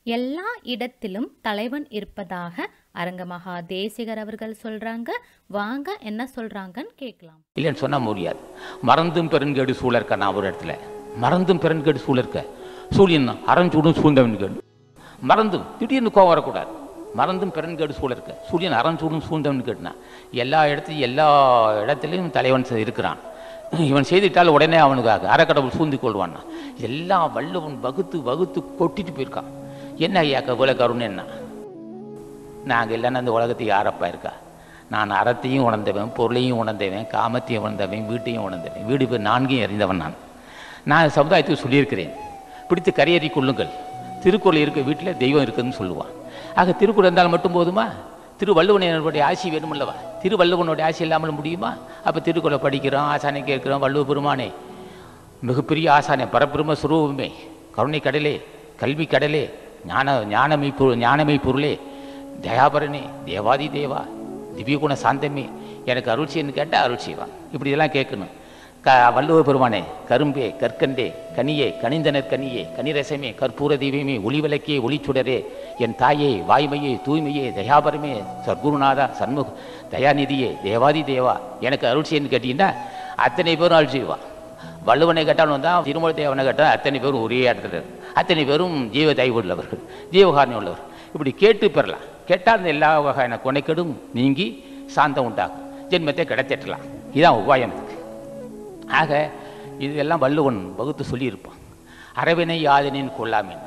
எல்லா இடத்திலும் தலைவன் இருப்பதாக அரங்கமகா தேசிகர் அவர்கள் சொல்றாங்க வாங்க என்ன சொல்றாங்கன்னு கேட்கலாம் இல்லைன்னு சொன்னா முடியாது மறந்தும் பெருங்கேடு சூழற்க நான் ஒரு இடத்துல மறந்தும் பெருங்கேடு சூழற்க சூரியன் அறஞ்சூடும் சூழ்ந்தவன் கேடு மறந்தும் திடீர்னு கோவம் வரக்கூடாது மறந்தும் பெருங்கேடு சூழற்க சூரியன் அறஞ்சூடும் சூழ்ந்தவன் கேட்டுனா எல்லா இடத்துலையும் எல்லா இடத்துலையும் தலைவன் இருக்கிறான் இவன் செய்துட்டால் உடனே அவனுக்காக அறக்கடவுள் சூழ்ந்து கொள்வான்னா எல்லாம் வல்லவன் வகுத்து வகுத்து கொட்டிட்டு போயிருக்கான் என்ன ஐயா கபல கருணை என்ன நாங்கள் இல்லைன்னா அந்த உலகத்துக்கு யாரப்பா இருக்கா நான் அறத்தையும் உணர்ந்தவன் பொருளையும் உணர்ந்தவன் காமத்தையும் உணர்ந்தவன் வீட்டையும் உணர்ந்தவன் வீடு பேர் நான்கையும் அறிந்தவன் நான் நான் சமுதாயத்துக்கு சொல்லியிருக்கிறேன் பிடித்து கரையேறி கொள்ளுங்கள் திருக்குறள் இருக்க வீட்டில் தெய்வம் இருக்குதுன்னு சொல்லுவான் ஆக திருக்குறள் இருந்தால் மட்டும் போதுமா திருவள்ளுவனுடைய ஆசி வேணுமல்லவா திருவள்ளுவனுடைய ஆசி இல்லாமல் முடியுமா அப்போ திருக்குறளை படிக்கிறோம் ஆசானை கேட்கிறோம் வள்ளுவ பெருமானே மிகப்பெரிய ஆசானே பரபிரம சுரூபமே கருணை கடலே கல்வி கடலே ஞான ஞானமை பொரு ஞானமை பொருளே தயாபரனே தேவாதி தேவா திவ்யகுண சாந்தமே எனக்கு அருள் செய்யன்னு கேட்டால் அருள் செய்வான் இப்படி இதெல்லாம் கேட்கணும் க வள்ளுவ பெருமானே கரும்பே கற்கண்டே கனியே கனிந்தனர் கனியே கனிரசமே கற்பூர தீபமே ஒளிவிளக்கே ஒளிச்சுடரே என் தாயே வாய்மையே தூய்மையே தயாபரமே சர்க்குருநாதா சண்முக தயாநிதியே தேவாதி தேவா எனக்கு அருள் செய்யன்னு கேட்டீங்கன்னா அத்தனை பேரும் அருள் செய்வான் வள்ளுவனை கேட்டாலும் தான் திருமலை தேவனை கேட்டால் அத்தனை பேரும் ஒரே இடத்துல இருக்கு. அத்தனை பேரும் ஜீவ தயவு உள்ளவர்கள் ஜீவகாரணம் உள்ளவர் இப்படி கேட்டு பெறலாம் கேட்டால் அந்த எல்லா வகையான கொனைக்கெடும் நீங்கி சாந்தம் உண்டாகும் ஜென்மத்தை கிடைத்திட்டலாம் இதுதான் உபாயம் இதுக்கு ஆக இதெல்லாம் வள்ளுவன் வகுத்து சொல்லியிருப்பான் அரவினை யாதனின் கொல்லாமின்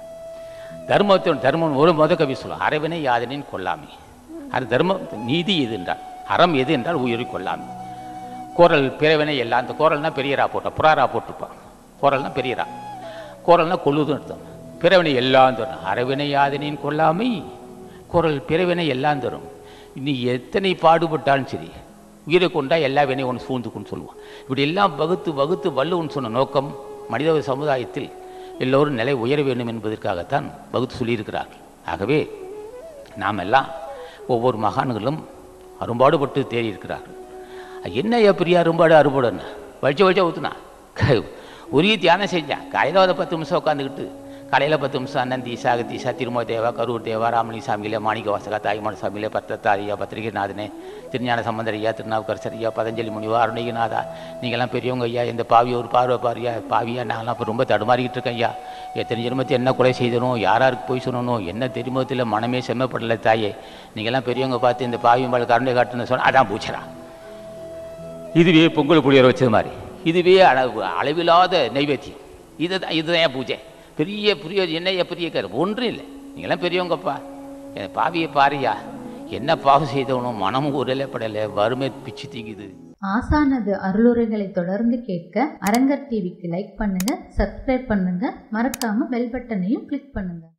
தர்மத்தின் தர்மம் ஒரு முத கவி சொல்லுவான் அரவினை யாதனின் கொல்லாமை அது தர்மம் நீதி எது என்றால் அறம் எது என்றால் உயிரை கொல்லாமை குரல் பிறவினை எல்லாம் அந்த குரல்னா பெரியரா போட்டான் புறாரா போட்டிருப்பான் குரல்னா பெரியரா குரல்னா கொல்லுதுன்னு அர்த்தம் பிறவினை எல்லாம் தரும் அரவினை யாதனின் கொல்லாமை குரல் பிறவினை எல்லாம் தரும் நீ எத்தனை பாடுபட்டாலும் சரி உயிரை கொண்டா எல்லா வினையும் ஒன்று சூழ்ந்துக்குன்னு சொல்லுவான் இப்படி எல்லாம் வகுத்து வகுத்து வள்ளுவன் சொன்ன நோக்கம் மனித சமுதாயத்தில் எல்லோரும் நிலை உயர வேண்டும் என்பதற்காகத்தான் வகுத்து சொல்லியிருக்கிறார்கள் ஆகவே நாம் எல்லாம் ஒவ்வொரு மகான்களும் அரும்பாடுபட்டு தேறி இருக்கிறார்கள் என்ன பெரிய அரும்பாடு அறுபாடுன்னு வழிச்ச வழிச்சா ஊற்றுனா உரிய தியானம் செஞ்சான் காலையில் ஒரு பத்து நிமிஷம் உட்காந்துக்கிட்டு காலையில் பத்து நிமிஷம் அண்ணன் தீசா தீசா திருமல தேவா கரூர் தேவா ராமணி சாமியிலே மாணிக்க வாசகா தாய்மான சாமியிலே பத்தத்தாரியா பத்திரிகைநாதனே திருஞான சம்பந்தர் ஐயா திருநாவுக்கரசர் ஐயா பதஞ்சலி முனிவா அருணகிநாதா நீங்கள்லாம் பெரியவங்க ஐயா இந்த பாவி ஒரு பார்வை பாரியா பாவியா நாங்களாம் இப்போ ரொம்ப தடுமாறிக்கிட்டு இருக்கேன் ஐயா எத்தனை ஜென்மத்தை என்ன கொலை செய்தணும் யாராருக்கு போய் சொல்லணும் என்ன தெரியுமத்தில் மனமே செம்மப்படலை தாயே நீங்கள்லாம் பெரியவங்க பார்த்து இந்த பாவி மேலே கருணை காட்டுன்னு சொன்னால் அதான் பூச்சரா இதுவே பொங்கல் புளியரை வச்சது மாதிரி இதுவே அளவு அளவில்லாத நைவேத்தியம் இதுதான் இதுதான் பூஜை பெரிய புரிய என்னைய பெரிய கரு ஒன்றும் இல்லை நீங்களாம் பெரியவங்கப்பா என் பாவியை பாரியா என்ன பாவம் செய்தவனும் மனமும் உரலைப்படலை வறுமை பிச்சு தீங்குது ஆசானது அருளுரைகளை தொடர்ந்து கேட்க அரங்கர் டிவிக்கு லைக் பண்ணுங்க சப்ஸ்கிரைப் பண்ணுங்க மறக்காம பெல் பட்டனையும் கிளிக் பண்ணுங்க